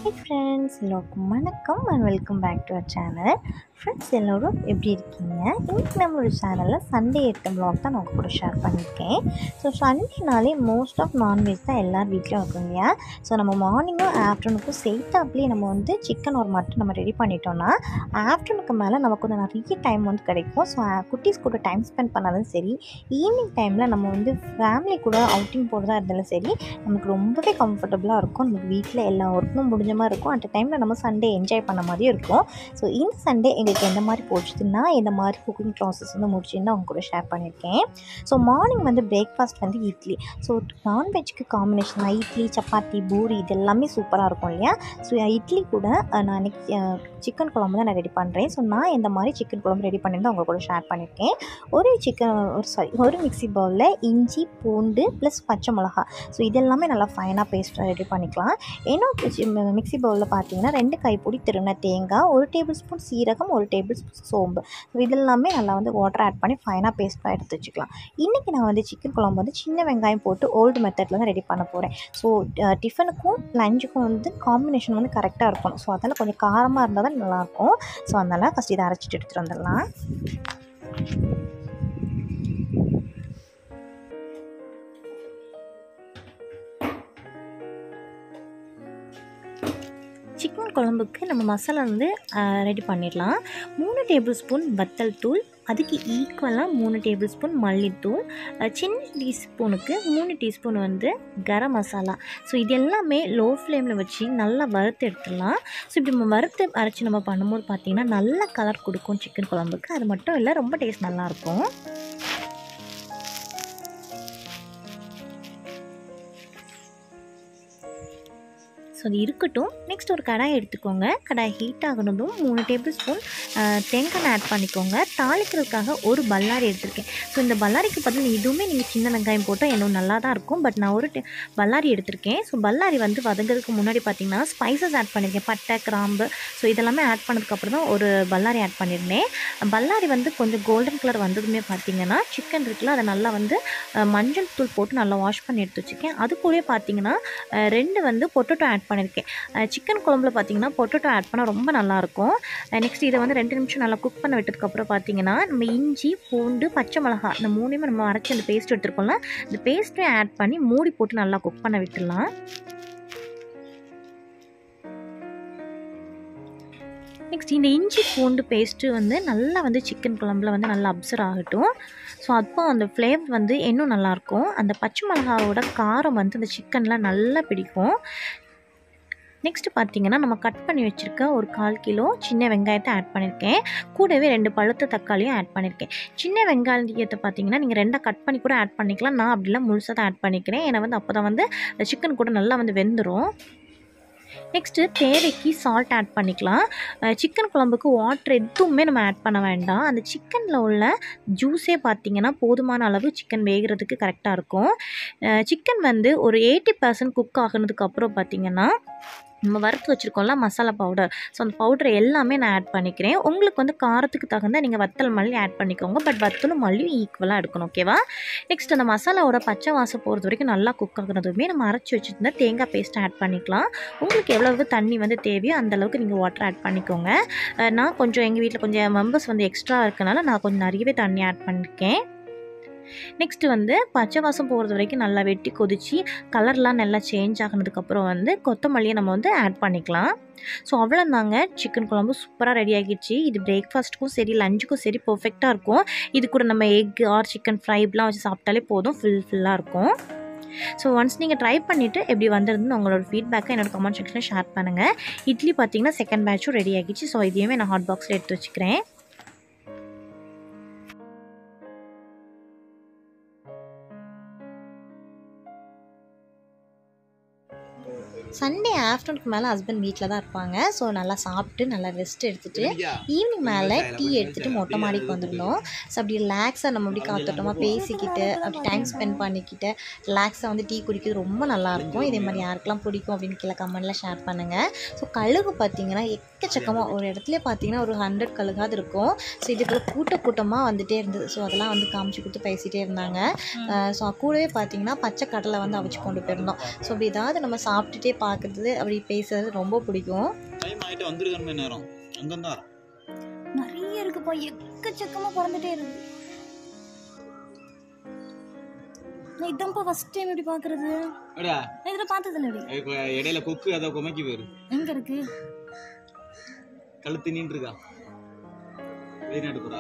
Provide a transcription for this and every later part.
Hi friends எல்லோருக்கும் வணக்கம் and welcome back to our channel friends எல்லோரும் எப்படி இருக்கீங்க இன்றைக்கி நம்மளோட சேனலில் சண்டே எடுத்த vlog தான் நான் உங்க கூட ஷேர் பண்ணியிருக்கேன் ஸோ சண்டேனாலே மோஸ்ட் ஆஃப் நான்வெஜ் தான் எல்லார் வீட்லையும் இருக்கும் இல்லையா ஸோ நம்ம மார்னிங்கும் ஆஃப்டர்நூனுக்கும் சேர்த்தாப்புலேயே நம்ம வந்து சிக்கன் ஒரு மட்டன் நம்ம ரெடி பண்ணிட்டோம்னா ஆஃப்டர்நூனுக்கு மேலே நமக்கு கொஞ்சம் நிறைய டைம் வந்து கிடைக்கும் ஸோ குட்டீஸ் கூட டைம் ஸ்பெண்ட் பண்ணாலும் சரி ஈவினிங் டைமில் நம்ம வந்து ஃபேமிலி கூட அவுட்டிங் போகிறதா இருந்தாலும் சரி நமக்கு ரொம்பவே கம்ஃபர்டபுளாக இருக்கும் நமக்கு வீட்டில் எல்லா ஒர்க்கும் முடிஞ்ச மாதிரி இருக்கும் அட் டைமில் நம்ம சண்டே என்ஜாய் பண்ண மாதிரியும் இருக்கும் ஸோ இந்த சண்டே எங்களுக்கு எந்த மாதிரி போச்சுன்னா இந்த மாதிரி குக்கிங் ப்ராசஸ் வந்து முடிச்சுன்னு அவங்க கூட ஷேர் பண்ணியிருக்கேன் ஸோ மார்னிங் வந்து பிரேக்ஃபாஸ்ட் வந்து இட்லி ஸோ நான்வெஜ்க்கு காம்பினேஷனாக இட்லி சப்பாத்தி பூரி இது எல்லாமே சூப்பராக இருக்கும் இல்லையா ஸோ இட்லி கூட அஹ், நான் இன்னைக்கு சிக்கன் குழம்பு தான் நான் ரெடி பண்ணுறேன் ஸோ நான் இந்த மாதிரி சிக்கன் குழம்பு ரெடி பண்ணிட்டு அவங்க கூட ஷேர் பண்ணியிருக்கேன் ஒரு சிக்கன் ஒரு சாரி ஒரு மிக்ஸி பவுலில் இஞ்சி பூண்டு ப்ளஸ் பச்சை மிளகா ஸோ இதெல்லாமே நல்லா ஃபைனாக பேஸ்ட்டாக ரெடி பண்ணிக்கலாம் இன்னும் மிக்ஸி பவுலில் பார்த்தீங்கன்னா ரெண்டு கைப்பொடி திருந தேங்காய் ஒரு டேபிள் ஸ்பூன் சீரகம் ஒரு டேபிள் ஸ்பூன் சோம்பு ஸோ இதெல்லாமே நல்லா வந்து வாட்டர் ஆட் பண்ணி ஃபைனாக பேஸ்ட்டாக எடுத்து வச்சுக்கலாம் இன்றைக்கி நான் வந்து சிக்கன் குழம்பு வந்து சின்ன வெங்காயம் போட்டு ஓல்டு மெத்தடில் தான் ரெடி பண்ண போகிறேன் ஸோ டிஃபனுக்கும் லஞ்சுக்கும் வந்து காம்பினேஷன் வந்து கரெக்டாக இருக்கணும் ஸோ அதனால் கொஞ்சம் காரமாக இருந்தால் தான் நல்லாயிருக்கும் ஸோ அதனால் ஃபஸ்ட் இதை அரைச்சிட்டு எடுத்துகிட்டு வந்துடலாம் சிக்கன் குழம்புக்கு நம்ம மசாலா வந்து ரெடி பண்ணிடலாம் மூணு டேபிள் ஸ்பூன் வத்தல் தூள் அதுக்கு ஈக்குவலாக மூணு டேபிள் ஸ்பூன் மல்லித்தூள் அஹ், சின்ன டீஸ்பூனுக்கு மூணு டீஸ்பூன் வந்து கரம் மசாலா ஸோ இது எல்லாமே லோ ஃப்ளேமில் வச்சு நல்லா வறுத்து எடுத்துடலாம் ஸோ இப்படி நம்ம வறுத்து அரைச்சி நம்ம பண்ணும்போது பார்த்திங்கன்னா நல்ல கலர் கொடுக்கும் சிக்கன் குழம்புக்கு அது மட்டும் இல்லை ரொம்ப டேஸ்ட் நல்லாயிருக்கும் ஸோ அது இருக்கட்டும் நெக்ஸ்ட் ஒரு கடாய் எடுத்துக்கோங்க கடாய் ஹீட் ஆகணுதும் மூணு டேபிள் ஸ்பூன் தேங்காய் ஆட் பண்ணிக்கோங்க தாளிக்கிறதுக்காக ஒரு பல்லாரி எடுத்திருக்கேன் ஸோ இந்த பல்லாரிக்கு பதில் இதுவுமே நீங்கள் சின்ன வெங்காயம் போட்டால் இன்னும் நல்லா தான் இருக்கும் பட் நான் ஒரு டே- பல்லாரி எடுத்திருக்கேன் ஸோ பல்லாரி வந்து வதங்கிறதுக்கு முன்னாடி பார்த்தீங்கன்னா ஸ்பைசஸ் ஆட் பண்ணியிருக்கேன் பட்டை கிராம்பு ஸோ இதெல்லாமே ஆட் பண்ணதுக்கப்புறம் தான் ஒரு பல்லாரி ஆட் பண்ணியிருந்தேன் பல்லாரி வந்து கொஞ்சம் கோல்டன் கலர் வந்ததுமே பார்த்தீங்கன்னா சிக்கன் இருக்குல்ல அதை நல்லா வந்து அஹ், மஞ்சள் தூள் போட்டு நல்லா வாஷ் பண்ணி எடுத்து வச்சுருக்கேன் அது கூடயே பார்த்தீங்கன்னா அஹ், ரெண்டு வந்து பொட்டேட்டோ ஆட் பண்ணியிருக்கேன் சிக்கன் குழம்புல பார்த்தீங்கன்னா பொட்டேட்டோ ஆட் பண்ணால் ரொம்ப நல்லாயிருக்கும் நெக்ஸ்ட் இதை வந்து ரெண்டு நிமிஷம் நல்லா குக் பண்ண விட்டதுக்கப்புறம் பார்த்தீங்கன்னா நம்ம இஞ்சி பூண்டு பச்சை மிளகா இந்த மூணையுமே நம்ம அரைச்சி அந்த பேஸ்ட் எடுத்துருக்கோம்ல இந்த பேஸ்ட்டையும் ஆட் பண்ணி மூடி போட்டு நல்லா குக் பண்ண விட்டுடலாம் நெக்ஸ்ட் இந்த இஞ்சி பூண்டு பேஸ்ட்டு வந்து நல்லா வந்து சிக்கன் குழம்புல வந்து நல்லா அப்சர்வ் ஆகட்டும் ஸோ அப்போ அந்த ஃப்ளேவர் வந்து இன்னும் நல்லாயிருக்கும் அந்த பச்சை மிளகாவோட காரம் வந்து அந்த சிக்கனில் நல்லா பிடிக்கும் நெக்ஸ்ட் பார்த்தீங்கன்னா நம்ம கட் பண்ணி வச்சுருக்க ஒரு கால் கிலோ சின்ன வெங்காயத்தை ஆட் பண்ணியிருக்கேன் கூடவே ரெண்டு பழுத்த தக்காளியும் ஆட் பண்ணியிருக்கேன் சின்ன வெங்காயத்தை பார்த்தீங்கன்னா நீங்கள் ரெண்டாக கட் பண்ணி கூட ஆட் பண்ணிக்கலாம் நான் அப்படிலாம் முழுசாக தான் ஆட் பண்ணிக்கிறேன் ஏன்னா வந்து அப்போ தான் வந்து சிக்கன் கூட நல்லா வந்து வெந்துடும் நெக்ஸ்ட்டு தேவைக்கு சால்ட் ஆட் பண்ணிக்கலாம் சிக்கன் குழம்புக்கு வாட்டர் எதுவுமே நம்ம ஆட் பண்ண வேண்டாம் அந்த சிக்கனில் உள்ள ஜூஸே பார்த்தீங்கன்னா போதுமான அளவு சிக்கன் வேகிறதுக்கு கரெக்டாக இருக்கும் சிக்கன் வந்து ஒரு எயிட்டி பர்சன்ட் குக் ஆகுனதுக்கு அப்புறம் பார்த்தீங்கன்னா நம்ம வறுத்து வச்சுருக்கோம்ல மசாலா பவுடர் ஸோ அந்த பவுடர் எல்லாமே நான் ஆட் பண்ணிக்கிறேன் உங்களுக்கு வந்து காரத்துக்கு தகுந்த நீங்கள் வத்தல் மல்லி ஆட் பண்ணிக்கோங்க பட் வத்தலும் மல்லியும் ஈக்குவலாக எடுக்கணும் ஓகேவா நெக்ஸ்ட் அந்த மசாலாவோட பச்சை வாசம் போகிறது வரைக்கும் நல்லா குக் ஆகுனதுமே நம்ம அரைச்சி வச்சுருந்த தேங்காய் பேஸ்ட்டை ஆட் பண்ணிக்கலாம் உங்களுக்கு எவ்வளவு தண்ணி வந்து தேவையோ அந்த அளவுக்கு நீங்கள் வாட்டர் ஆட் பண்ணிக்கோங்க அஹ் நான் கொஞ்சம் எங்கள் வீட்டில் கொஞ்சம் மெம்பர்ஸ் வந்து எக்ஸ்ட்ரா இருக்கனால நான் கொஞ்சம் நிறையவே தண்ணி ஆட் பண்ணியிருக்கேன் நெக்ஸ்ட்டு வந்து பச்சை வாசம் போகிறது வரைக்கும் நல்லா வெட்டி கொதிச்சு கலர்லாம் நல்லா சேஞ்ச் ஆகினதுக்கப்புறம் வந்து கொத்தமல்லியை நம்ம வந்து ஆட் பண்ணிக்கலாம் ஸோ அவ்வளோதாங்க சிக்கன் குழம்பு சூப்பராக ரெடி ஆகிடுச்சு இது பிரேக்ஃபாஸ்ட்டுக்கும் சரி லஞ்சுக்கும் சரி பர்ஃபெக்டாக இருக்கும் இது கூட நம்ம எக் ஆர் சிக்கன் ஃப்ரை இப்படிலாம் வச்சு சாப்பிட்டாலே போதும் ஃபுல் ஃபுல்லாக இருக்கும் ஸோ ஒன்ஸ் நீங்கள் ட்ரை பண்ணிவிட்டு எப்படி வந்திருந்துன்னு உங்களோட ஃபீட்பேக்கை என்னோட கமெண்ட் செக்ஷனில் ஷேர் பண்ணுங்கள் இட்லி பார்த்தீங்கன்னா செகண்ட் பேட்சும் ரெடி ஆகிடுச்சு ஸோ இதையுமே நான் ஹாட் பாக்ஸில் எடுத்து வச்சுக்கிறேன் சண்டே ஆஃப்டர்நூனுக்கு மேலே ஹஸ்பண்ட் வீட்டில் தான் இருப்பாங்க ஸோ நல்லா சாப்பிட்டு நல்லா ரெஸ்ட் எடுத்துகிட்டு ஈவினிங் மேலே டீ எடுத்துகிட்டு மொட்டை மாடிக்கு வந்துருந்தோம் ஸோ அப்படி ரிலாக்ஸாக நம்ம அப்படி காத்தோட்டமாக பேசிக்கிட்டு அப்படி டைம் ஸ்பெண்ட் பண்ணிக்கிட்டு ரிலாக்ஸாக வந்து டீ குடிக்கிறது ரொம்ப நல்லாயிருக்கும் இதே மாதிரி யாருக்கெல்லாம் பிடிக்கும் அப்படின்னு கீழே கமெண்ட்டில் ஷேர் பண்ணுங்கள் ஸோ கழுகு பார்த்தீங்கன்னா எக்கச்சக்கமாக ஒரு இடத்துல பார்த்தீங்கன்னா ஒரு ஹண்ட்ரட் கழுகாது இருக்கும் ஸோ இதுக்குள்ள கூட்ட கூட்டமாக வந்துட்டே இருந்தது ஸோ அதெல்லாம் வந்து காமிச்சு கொடுத்து பேசிகிட்டே இருந்தாங்க ஸோ கூடவே பார்த்தீங்கன்னா பச்சை கடலை வந்து அவிச்சு கொண்டு போயிருந்தோம் ஸோ அப்படி ஏதாவது நம்ம சாப்பிட்டுட்டே பார்க்குறது அப்படி பேசுறது ரொம்ப பிடிக்கும் டைம் ஆயிட்டு வந்துருக்கணுமே நேரம் அங்கந்தா நிறைய இருக்குப்பா எக்கச்சக்கமா பிறந்துட்டே இருக்கு நான் இதான்ப்பா ஃபர்ஸ்ட் டைம் இப்படி பாக்குறது அப்படியா நான் இதுல பார்த்தது இல்லை இப்படி இப்ப இடையில கொக்கு அதை குமைக்கி போயிரு எங்க இருக்கு கழுத்து நீண்டு இருக்கா வெளிநாட்டு கூட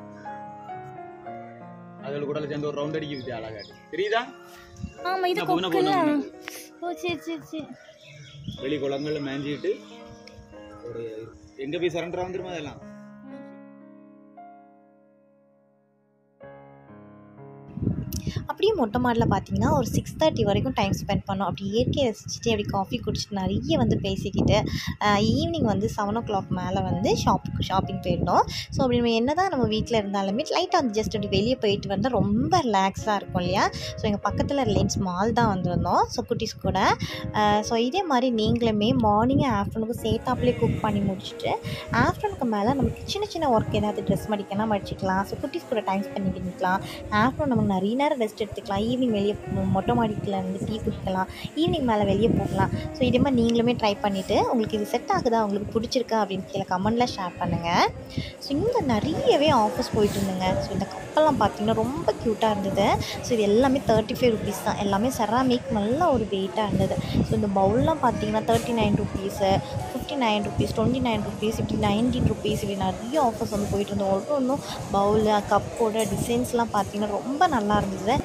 அதில் கூட சேர்ந்து ஒரு ரவுண்ட் அடிக்க வித்தியா அழகா தெரியுதா ஆமா இது நான் போனா கொக்குல போனா ஓ சரி சரி சரி வெளி குளங்கள்ல மேஞ்சிட்டு ஒரு எங்க போய் சரண்டர் வந்துருமா அதெல்லாம் அப்படியே மொட்டை மாடியில் பார்த்தீங்கன்னா ஒரு சிக்ஸ் தேர்ட்டி வரைக்கும் டைம் ஸ்பெண்ட் பண்ணோம் அப்படி இயற்கையை ரசிச்சுட்டு அப்படி காஃபி குடிச்சிட்டு நிறைய வந்து பேசிக்கிட்டு ஈவினிங் வந்து செவன் ஓ கிளாக் மேலே வந்து ஷாப் ஷாப்பிங் போயிருந்தோம் ஸோ அப்படி நம்ம என்ன தான் நம்ம வீட்டில் இருந்தாலுமே லைட்டாக வந்து ஜஸ்ட் அப்படி வெளியே போயிட்டு வந்தால் ரொம்ப ரிலாக்ஸாக இருக்கும் இல்லையா ஸோ எங்கள் பக்கத்தில் ரிலையன்ஸ் மால் தான் வந்திருந்தோம் ஸோ குட்டீஸ் கூட ஸோ இதே மாதிரி நீங்களுமே மார்னிங்கும் ஆஃப்டர்நூனுக்கும் சேர்த்தாப்புலேயே குக் பண்ணி முடிச்சுட்டு ஆஃப்டர்நூனுக்கு மேலே நமக்கு சின்ன சின்ன ஒர்க் ஏதாவது ட்ரெஸ் மடிக்கனா மடிச்சிக்கலாம் ஸோ குட்டீஸ் கூட டைம் ஸ்பெண்ட் பண்ணிக்கலாம் ஆஃப்டர்நூன் நம்ம நிறைய நேரம் ரெஸ்ட் எடுத்துக்கலாம் ஈவினிங் வெளியே போ- மொட்டை மாடிக்கில் இருந்து டீ குடிக்கலாம் ஈவினிங் மேலே வெளியே போகலாம் ஸோ இதே மாதிரி நீங்களுமே ட்ரை பண்ணிவிட்டு உங்களுக்கு இது செட் ஆகுதா உங்களுக்கு பிடிச்சிருக்கா அப்படின்னு கீழே கமெண்டில் ஷேர் பண்ணுங்கள் ஸோ இங்கே நிறையவே ஆஃபர்ஸ் போயிட்டு இருந்துங்க ஸோ இந்த கப்பெல்லாம் பார்த்தீங்கன்னா ரொம்ப க்யூட்டாக இருந்தது ஸோ இது எல்லாமே தேர்ட்டி ஃபைவ் ருபீஸ் தான் எல்லாமே செராமிக் நல்ல ஒரு வெயிட்டாக இருந்தது ஸோ இந்த பவுல்லாம் பார்த்தீங்கன்னா thirty nine rupees fifty nine rupees twenty nine rupees இப்படி நைன்டீன் ருபீஸ் இப்படி நிறைய ஆஃபர்ஸ் வந்து போயிட்டு இருந்தோம் ஒன்று ஒன்றும் பவுலு கப்போட டிசைன்ஸ்லாம் பார்த்தீங்கன்னா ரொம்ப நல்லா இருந்தது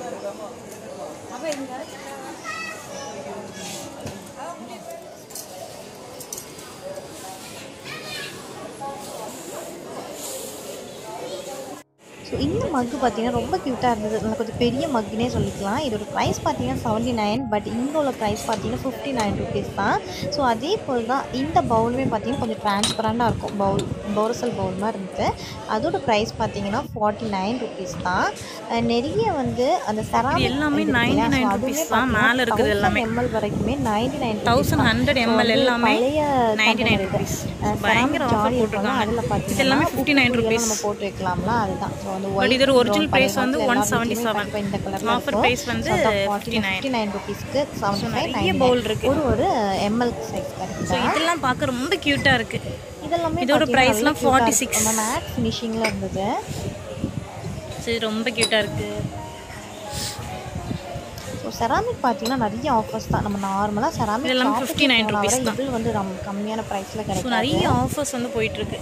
ஸோ இந்த மக்கு பார்த்தீங்கன்னா ரொம்ப க்யூட்டாக இருந்தது நல்லா கொஞ்சம் பெரிய மக்குனே சொல்லிக்கலாம் இதோட ப்ரைஸ் பார்த்தீங்கன்னா செவன்ட்டி நைன் பட் இங்கே உள்ள ப்ரைஸ் பார்த்தீங்கன்னா ஃபிஃப்டி நைன் ருபீஸ் தான் ஸோ அதே போல் தான் இந்த பவுலுமே பார்த்தீங்கன்னா கொஞ்சம் டிரான்ஸ்பரண்டாக இருக்கும் பவுல் போரசல் பவுல் மாதிரி இருந்தது அதோட ப்ரைஸ் பார்த்தீங்கன்னா ஃபார்ட்டி நைன் ருபீஸ் தான் அஹ் நிறைய வந்து அந்த செராமிக் எல்லாமே 99 rupees தான். மேல இருக்குது எல்லாமே. எம்எல் வரைக்குமே ninety nine thousand hundred ML எல்லாமே பழைய 99 rupees. பயங்கர offer போட்டிருக்காங்க. அதில் இது எல்லாமே பார்த்தீங்கன்னா 59 rupees. நம்ம போட்டு வைக்கலாம்ல அதுதான் ஸோ வந்து But இதோட white, original brown price பழைய வந்து காலத்துல 177. எல்லா வீட்லயுமே இந்த கலர்ல Offer இருக்கும். price வந்து So, அதான் 59. 59 ருபீஸ்க்கு So, 75, நிறைய 99. bowl இருக்கு. ஒரு ஒரு எம்எல் சைஸ் ஸோ கிடைக்கும் இதெல்லாம் பார்க்க ரொம்ப க்யூட்டாக இருக்கு இதெல்லாமே இதோட பார்த்தீங்கன்னா price நல்ல எல்லாம் cute ஆ 46. இருக்கு. நம்ம மேட் ஃபினிஷிங்கில் இருந்தது சரி ரொம்ப க்யூட்டாக இருக்கு ஸோ செராமிக் பார்த்தீங்கன்னா நிறைய ஆஃபர்ஸ் தான் நம்ம நார்மலாக செராமிக் இதெல்லாம் 59 rupees தான். இது வந்து ரொம்ப கம்மியான ப்ரைஸில் ஸோ கிடைக்கும் நிறைய ஆஃபர்ஸ் வந்து போயிட்டு இருக்கு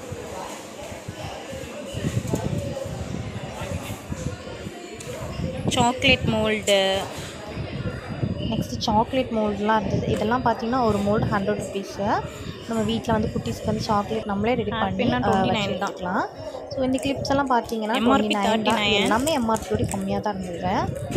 சாக்லேட் மோல்டு நெக்ஸ்ட் சாக்லேட் மோல்ட்லாம் இருந்தது இதெல்லாம் பார்த்தீங்கன்னா ஒரு மோல்டு ஹண்ட்ரட் ருபீஸு நம்ம வீட்டில் வந்து குட்டீஸ்க்கு வந்து சாக்லேட் நம்மளே ரெடி பண்ணி Happy-னா அஹ், 29 வச்சு தான். எடுத்துக்கலாம் ஸோ இந்த கிளிப்ஸ் எல்லாம் பார்த்தீங்கன்னா MRP டுவெண்ட்டி நைன் தான் 39. இது எல்லாமே எம்ஆர்பியோட கம்மியாக தான் இருந்தது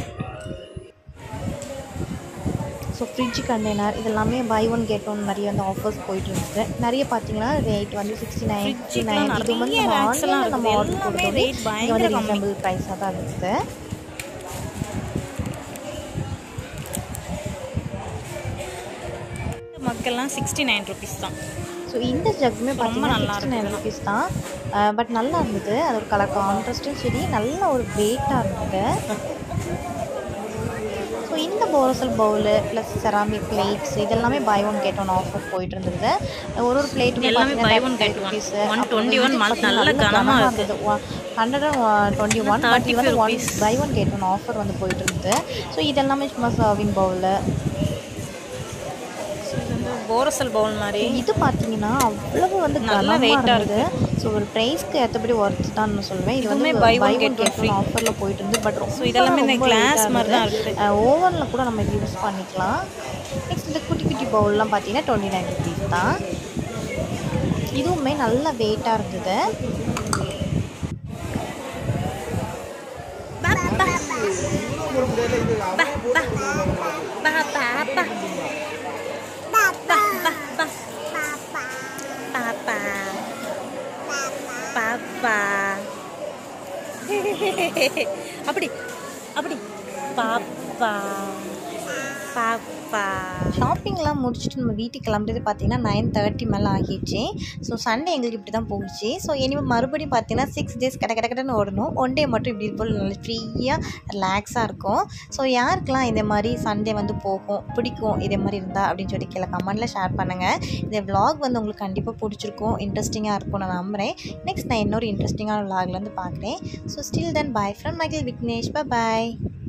ஸோ ஃப்ரிட்ஜ் கண்டெய்னர் இதெல்லாமே பை ஒன் கெட் ஒன் நிறைய வந்து ஆஃபர்ஸ் போயிட்டு இருந்தது நிறைய பார்த்தீங்கன்னா ரேட் வந்து சிக்ஸ்டி நைன் சிக்ஸ்டி நைன் இது வந்து நிறைய நம்ம racks எல்லாம் ஆன்லைனில் நம்ம இருக்குது. ஆர்டர் எல்லாமே கொடுத்தோம் rate இங்கே பயங்கர வந்து கம்மி. ரீசனபிள் ப்ரைஸாக தான் இருந்தது மக்கள்லாம் சிக்ஸ்டி நைன் ருபீஸ் தான் ஸோ இந்த ஜக்குமே பார்த்தீங்கன்னா நல்லா சிக்ஸ்டி நைன் ருபீஸ் தான் பட் நல்லா இருந்தது அதோட கலர் கான்ட்ராஸ்ட்டும் சரி நல்ல ஒரு வெயிட்டாக இருந்தது ஸோ இந்த porcelain bowl plus ceramic plates இதெல்லாமே buy one get one offer போயிட்டு இருந்தது ஒரு ஒரு பிளேட்டுமே எல்லாமே buy one get one. 121 மல் நல்ல கனமா இருக்கு. Hundred and twenty one but 35 வந்து one rupees. Buy one get one offer வந்து போயிட்டு இருந்தது ஸோ இதெல்லாமே சும்மா சர்விங் பவுலு இது வந்து போரசல் பவுல் மாதிரி இது பார்த்தீங்கன்னா அவ்வளவு வந்து நல்லா கனமா weight-ஆ இருந்தது ஸோ ஒரு ப்ரைஸ்க்கு ஏற்றபடி ஒர்த் தான் நான் சொல்லுவேன் இது வந்து இதுவுமே buy one get one free. ஆஃபரில் போயிட்டு இருந்து பட் ஸோ இதெல்லாமே இந்த கிளாஸ் மாதிரி தான் இருக்குது ஓவனில் கூட நம்ம இது யூஸ் பண்ணிக்கலாம் நெக்ஸ்ட் இந்த குட்டி குட்டி பவுல்லாம் பார்த்தீங்கன்னா டுவெண்ட்டி நைன் ருபீஸ் தான் இதுவுமே நல்ல வெயிட்டாக இருந்தது பாப்பா பாப்பா அப்படி அப்படி பாப்பா பாப்பா பாப்பா ஷாப்பிங்லாம் முடிச்சுட்டு நம்ம வீட்டுக்கு கிளம்புறது பார்த்தீங்கன்னா நைன் தேர்ட்டி மேலே ஆகிடுச்சு ஸோ சண்டே எங்களுக்கு இப்படி தான் போகுச்சு ஸோ இனிமேல் மறுபடியும் பார்த்தீங்கன்னா சிக்ஸ் டேஸ் கட கட கடன்னு ஓடணும் ஒன் டே மட்டும் இப்படி போல் நல்லா ஃப்ரீயாக ரிலாக்ஸாக இருக்கும் ஸோ யாருக்கெல்லாம் இந்த மாதிரி சண்டே வந்து போகும் பிடிக்கும் இதே மாதிரி இருந்தால் அப்படின்னு சொல்லி கீழே கமெண்ட்டில் ஷேர் பண்ணுங்கள் இந்த vlog வந்து உங்களுக்கு கண்டிப்பாக பிடிச்சிருக்கும் இன்ட்ரெஸ்டிங்காக இருக்கும் நான் நம்புகிறேன் நெக்ஸ்ட் நான் இன்னொரு இன்ட்ரெஸ்டிங்கான vlogல வந்து பார்க்குறேன் so still then bye from Michael Vignesh bye